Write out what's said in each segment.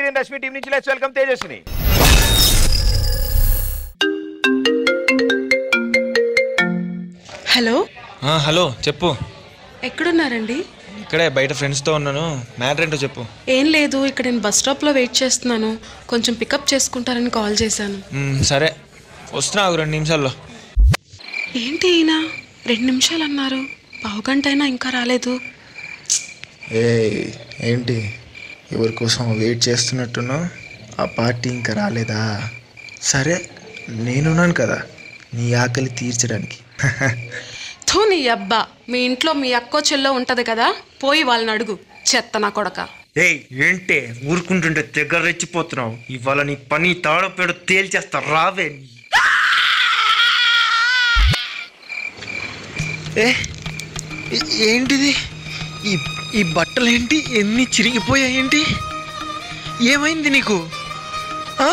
And Rashmi team నుంచి let's welcome Tejaswini hello ఆ, hello చెప్పు ఎక్కడున్నారండి ఇక్కడే బయట ఫ్రెండ్స్తో ఉన్నాను మ్యాటర్ ఏంటో చెప్పు ఏం లేదు ఇక్కడ నేను బస్ స్టాప్లో వెయిట్ చేస్తున్నాను కొంచెం పికప్ చేసుకుంటారని కాల్ చేశాను మ్, సరే వస్తున్నా ఒక రెండు నిమిషాల్లో ఏంటి ఈయన రెండు నిమిషాలు అన్నారు పావు గంట అయినా ఇంకా రాలేదు ఏ ఏంటి ఎవరి కోసం వెయిట్ చేస్తున్నట్టున్నావు ఆ పార్టీ ఇంకా రాలేదా సరే నేనున్నాను కదా నీ ఆకలి తీర్చడానికి థూ నీ అబ్బా మీ ఇంట్లో మీ అక్కో చెల్లో ఉంటది కదా పోయి వాళ్ళని అడుగు చెత్త నా కొడక ఏయ్ ఏంటే ఊరుకుంటుంటే తెగ రెచ్చిపోతున్నావు ఇవాళ నీ పని తాడపేడు తేల్చేస్తా రావే ఏ ఏ- ఏంటిది ఈ ఈ బట్టలు ఏంటి ఎన్ని చిరిగిపోయాయేంటి ఏమైంది నీకు ఆ?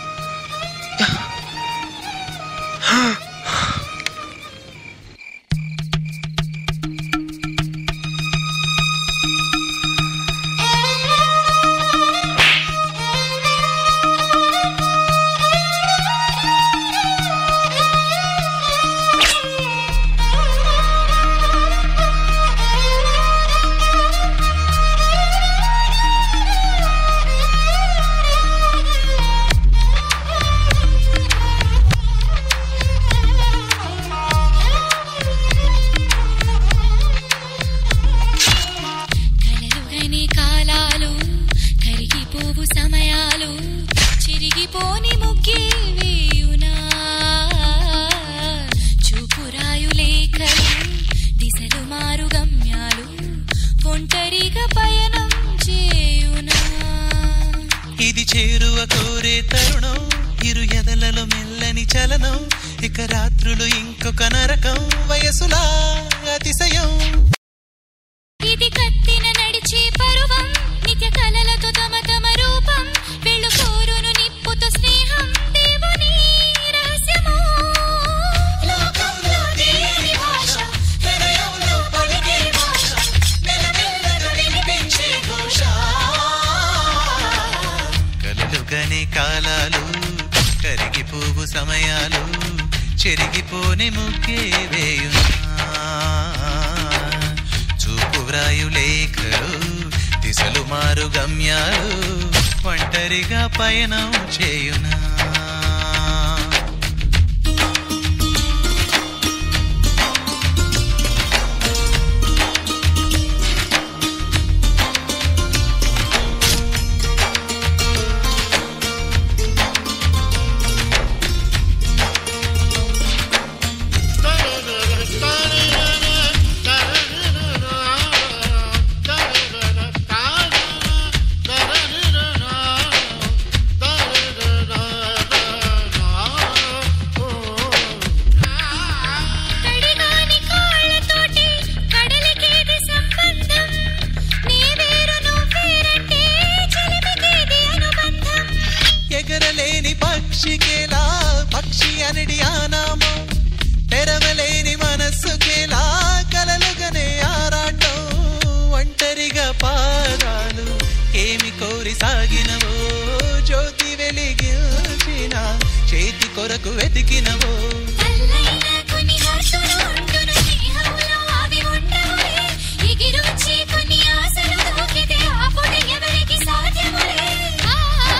కలలుగని కాలాలు కరిగిపోవు సమయాలు చిరిగిపోని ముగ్గి వేయునా చూపురాయు లేఖలు దిశలు మారు గమ్యాలు ఒంటరిగా పయనం చేయునా ఇది చేరువ కోరే తరుణం ఇరు ఎదలలో మెల్లని చలనం ఇక రాత్రులు ఇంకొక నరకం వయసులా అతిశయం ఇది కత్తిన నడిచే పరువం నిత్య కలలతో తమ తమ రూపం వెళ్ళు కోరును నిప్పుతో స్నేహం దేవుని రహస్యము లోకంలో దేని భాష హృదయంలో పలికే భాష మెల్లమెల్లగా వినిపించే ఘోష కలలుగనే కాలాలు కరిగిపోవు సమయాలు చెరిగిపోని ముగ్గే వేయునా చూపు వ్రాయు లేఖలు దిశలు మారు గమ్యాలు ఒంటరిగా పయనం చేయునా కడిగాని కాళ్ళతోటి కడలికేది సంబంధం నీ వేరు నువ్వేరంటే చెలిమికేది అనుబంధం ఎగరలేని పక్షికేలా పక్షి అనడి ఆనామం తెరవలేని మనస్సుకేలా కలలుగనే ఆరాటం ఒంటరిగా పాదాలు ఏమి కోరి సాగినవో జ్యోతి వెలిగించిన చేతి కొరకు వెతికినవో అల్లైన కొన్ని హద్దులు ఉండును స్నేహంలో అవి ఉండవులే ఎగిరొచ్చి కొన్ని ఆశలు దూకితే ఆపుట ఎవరికి సాధ్యములే ఆ,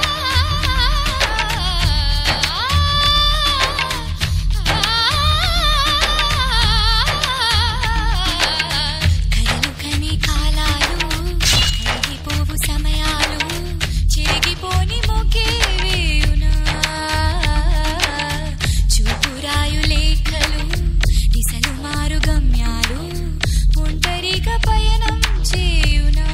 కలలు కని కాలాలు కరిగిపోవు సమయాలు చెరిగిపోని మొగే వేయునా చూపురాయు లేఖలు దిశలు మారు గమ్యాలు ఒంటరిగా పయనం చేయునా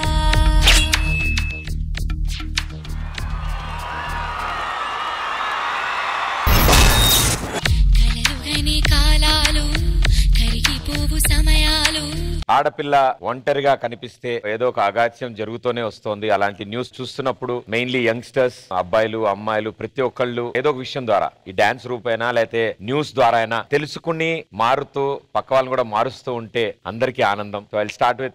కలలుగని కాలాలు కరిగిపోవు సమయాలు ఆడపిల్ల ఒంటరిగా కనిపిస్తే ఏదో ఒక అగాత్యం జరుగుతూనే వస్తోంది అలాంటి న్యూస్ చూస్తున్నప్పుడు మెయిన్లీ యంగ్స్టర్స్ అబ్బాయిలు అమ్మాయిలు ప్రతి ఒక్కళ్ళు ఏదో ఒక విషయం ద్వారా ఈ డాన్స్ రూపైనా లేకపోతే న్యూస్ ద్వారా అయినా తెలుసుకుని మారుతూ పక్క వాళ్ళని కూడా మారుస్తూ ఉంటే అందరికీ ఆనందం so I start with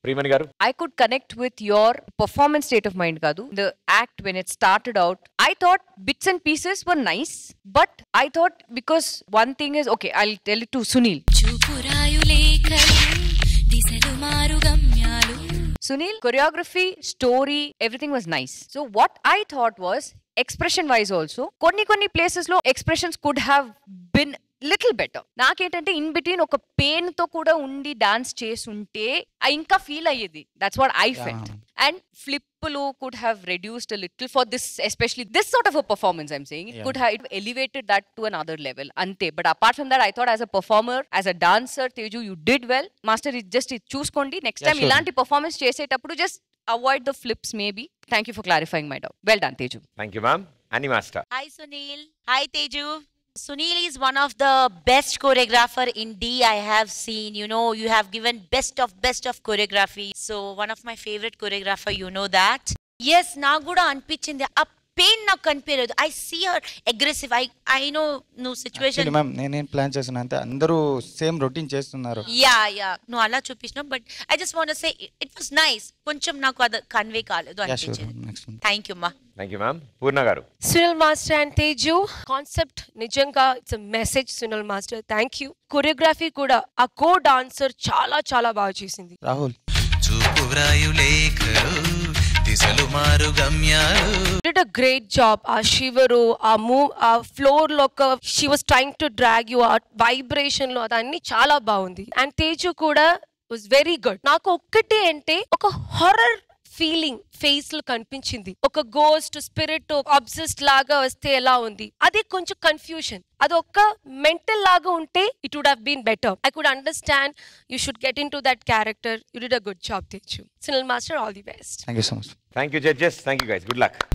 Priyamani గారు I could connect with your performance state of mind, Kadu. The act when it started out, I thought bits and pieces were nice, but I thought because one thing is okay, I'll tell it to Sunil. చూపురాయు లేఖలు దిశలు మారు గమ్యాలు Sunil, choreography, story, everything was nice. So what I thought was expression wise also, కొన్ని కొన్ని places లో expressions could have been little better నాకేంటంటే in between ఒక pain తో కూడా ఉండి డాన్స్ చేసి ఉంటే ఆ ఇంకా ఫీల్ అయ్యేది that's what I felt and ఫ్లిప్లు could have reduced little for this especially this sort of a performance I'm saying it could have it elevated that to another level అంతే but apart from that I thought as a performer as a dancer Teju you did well master ఇది just ఇది చూసుకోండి next time ఇలాంటి performance చేసేటప్పుడు just avoid the flips maybe thank you for clarifying my doubt well done Teju thank you ma'am అని master Hi Sunil. Hi Teju. Sunil is one of the best choreographer in D I have seen. You know, you have given best of best of choreography. So one of my favorite choreographer, you know that. Yes, నాకు కూడా అనిపించింది ఆ pain నాకు కనిపించలేదు I see her aggressive I I know నువ్వు situation ma'am నేనేం plan చేసిన అంతే అందరూ సేమ్ రొటీన్ చేస్తున్నారు యా యా నువ్వు అలా చూపించినావు but I just want say it was nice కొంచెం నాకు అది కన్వే కాలేదు యా షూర్ అనిపించింది నెక్స్ట్ థ్యాంక్ యూ మా థ్యాంక్ యూ మ్యామ్ పూర్ణ గారు Sunil master and Teju concept నిజంగా it's message Sunil master thank you choreography కూడా ఆ కో డాన్సర్ చాలా చాలా బాగా చేసింది రాహుల్ చూపు వ్రాయు లేఖలు దిశలు మారు గమ్యాలు డిడ్ అ గ్రేట్ జాబ్ ఆ షివరు ఆ మూవ్ ఆ ఫ్లోర్ లో ఒక she was trying to drag you ఆ వైబ్రేషన్ లో అదన్నీ చాలా బాగుంది అండ్ తేజు కూడా వాజ్ వెరీ గుడ్ నాకు ఒక్కటే అంటే ఒక హొరర్ ఫీలింగ్ ఫేస్ లో కనిపించింది ఒక గోస్ట్ స్పిరిట్ అబ్సెస్ట్ లాగా వస్తే ఎలా ఉంది అది కొంచెం కన్ఫ్యూజన్ అది ఒక్క మెంటల్ లాగా ఉంటే it would have been better I could understand you should get into that character you did a good job Teju Sunil master all the best thank you so much thank you judges thank you guys good luck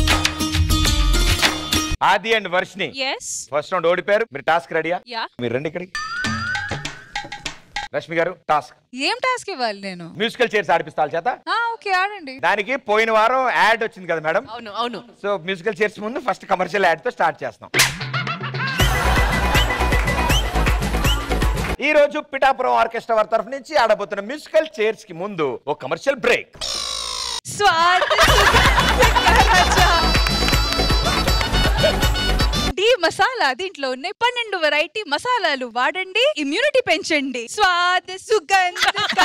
Aadi and Varshini yes first round ఓడిపోయారు మీరు task రెడీయా yeah మీరు రండి ఇక్కడికి రష్మి గారు task ఏం task ఇవ్వాలి నేను మ్యూజికల్ చైర్స్ ఆడిపిస్తాల చేత ఆ, ఓకే ఆడండి దానికి పోయిన వారం యాడ్ వచ్చింది కదా మేడం అవును అవును సో మ్యూజికల్ చైర్స్ ముందు ఫస్ట్ కమర్షియల్ యాడ్ తో స్టార్ట్ చేస్తాం ఈ రోజు పిఠాపురం ఆర్కెస్ట్రా వారి తరఫు నుంచి ఆడబోతున్న మ్యూజికల్ చైర్స్ కి ముందు ఒక కమర్షియల్ బ్రేక్ స్వాతి డి మసాలా దీంట్లో ఉన్నాయి పన్నెండు వెరైటీ మసాలాలు వాడండి ఇమ్యూనిటీ పెంచండి స్వాద సుగంధ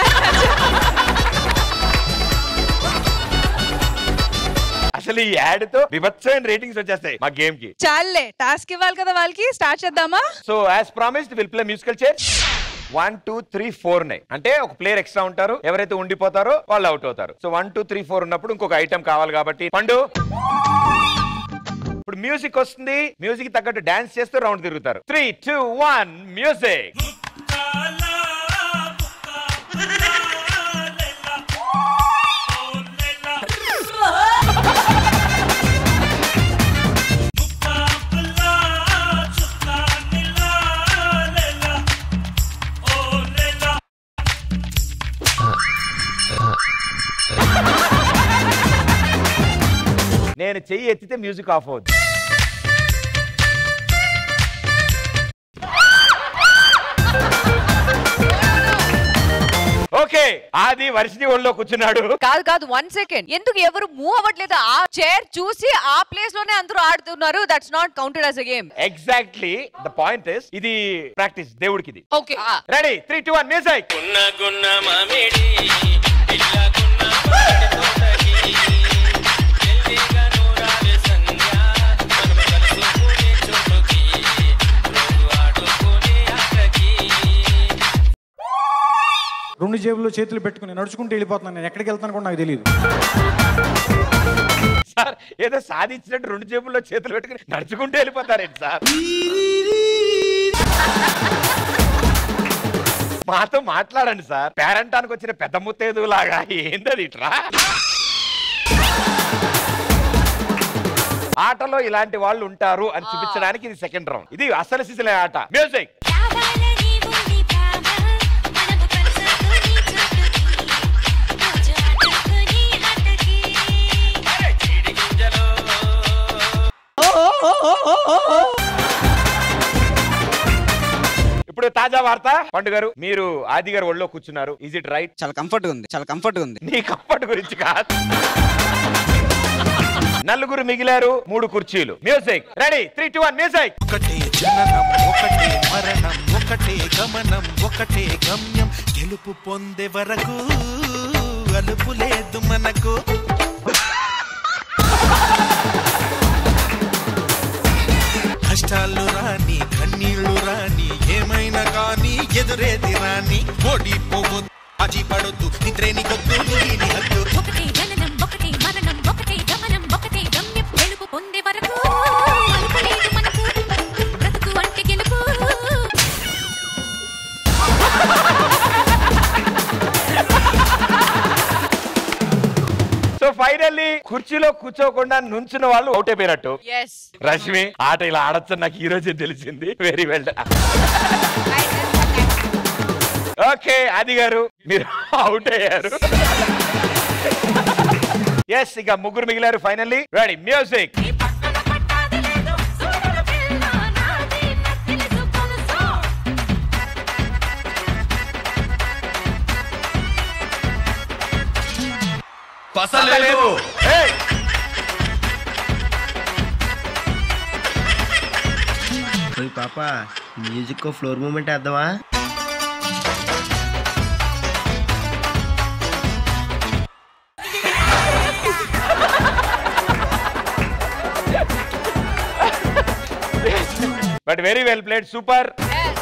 అసలు ఈ యాడ్ తో విభత్సమైన రేటింగ్స్ వచ్చేస్తాయి మా గేమ్ కి చాలే టాస్క్ ఇవ్వాలి కదా వాళ్ళకి స్టార్ట్ చేద్దామా so as promised will play musical chair one two three four నై అంటే ఒక ప్లేయర్ ఎక్స్ట్రా ఉంటారు ఎవరైతే ఉండిపోతారో వాళ్ళు అవుట్ అవుతారు so one two three four ఉన్నప్పుడు ఇంకొక ఐటమ్ కావాలి కాబట్టి పండు ఇప్పుడు మ్యూజిక్ వస్తుంది మ్యూజిక్ తగ్గట్టు డాన్స్ చేస్తూ రౌండ్ తిరుగుతారు త్రీ టూ వన్ మ్యూజిక్ నేను చెయ్యి ఎత్తితే మ్యూజిక్ ఆఫ్ అవుద్ది ఓకే ఆది వర్షిని ఒళ్ళో కూర్చున్నాడు కాదు కాదు వన్ సెకండ్ ఎందుకు ఎవరు మూవ్ అవ్వట్లేదు ఆ చైర్ చూసి ఆ ప్లేస్ లోనే అందరూ ఆడుతున్నారు that's not counted as a game exactly the point is ఇది ప్రాక్టీస్ దేవుడికి ఇది okay ready three two one music రెండు జేబుల్లో చేతులు పెట్టుకుని నడుచుకుంటూ వెళ్ళిపోతున్నాను నేను ఎక్కడికి వెళ్తాను కూడా నాకు తెలియదు సార్ ఏదో సాధించినట్టు రెండు జేబుల్లో చేతులు పెట్టుకుని నడుచుకుంటూ వెళ్ళిపోతారేంటి సార్ మాతో మాట్లాడండి సార్ పేరంటానికి వచ్చిన పెద్ద ముత్తేదు లాగా ఏందది ఇట్రా ఆటలో ఇలాంటి వాళ్ళు ఉంటారు అని చూపించడానికి ఇది సెకండ్ రౌండ్ ఇది అసలు సిసలే ఆట మ్యూజిక్ కావాలని ఉంది భామ మనము కలిసొని చుట్టుకి రోజు ఆటకుని ఆటకి ఇప్పుడు ఇప్పుడు తాజా వార్త పండు గారు మీరు ఆది గారు ఒళ్ళో కూర్చున్నారు ఇజ్ ఇట్ రైట్ చాలా కంఫర్ట్ ఉంది చాలా కంఫర్ట్ ఉంది నీ కంఫర్ట్ గురించి కాదు నలుగురు మిగిలారు మూడు కుర్చీలు music ready three two one music ఒకటే జననం ఒకటే మరణం ఒకటే గమనం ఒకటే గమ్యం గెలుపు పొందే వరకు అలుపు లేదు మనకు కష్టాలు రాని కన్నీళ్లు రాని ఏమైనా కానీ ఎదురేది రాని ఓడిపోవద్దు అజీ పడొద్దు నిద్రేని కొద్దు నీ హద్దు ఒకటే జననం ఒకటే మరణం ఒకటే గమనం ఒకటే గమ్యం గెలుపు పొందే వరకు అలుపు లేదు మనకు బ్రతుకు అంటే గెలుపు సో ఫైనల్లీ కుర్చీలో కూర్చోకుండా నుంచున్న వాళ్ళు అవుట్ అయిపోయినట్టు ఎస్ రష్మి ఆట ఇలా ఆడొచ్చని నాకు ఈ రోజే తెలిసింది వెరీ వెల్ ఓకే ఆది గారు మీరు అవుట్ అయ్యారు ఎస్ ఇక ముగ్గురు మిగిలారు ఫైనల్లీ రెడీ మ్యూజిక్ పసలేదు ఓయ్ పాప మ్యూజిక్ ఫ్లోర్ మూమెంట్ వేద్దామా but very well played super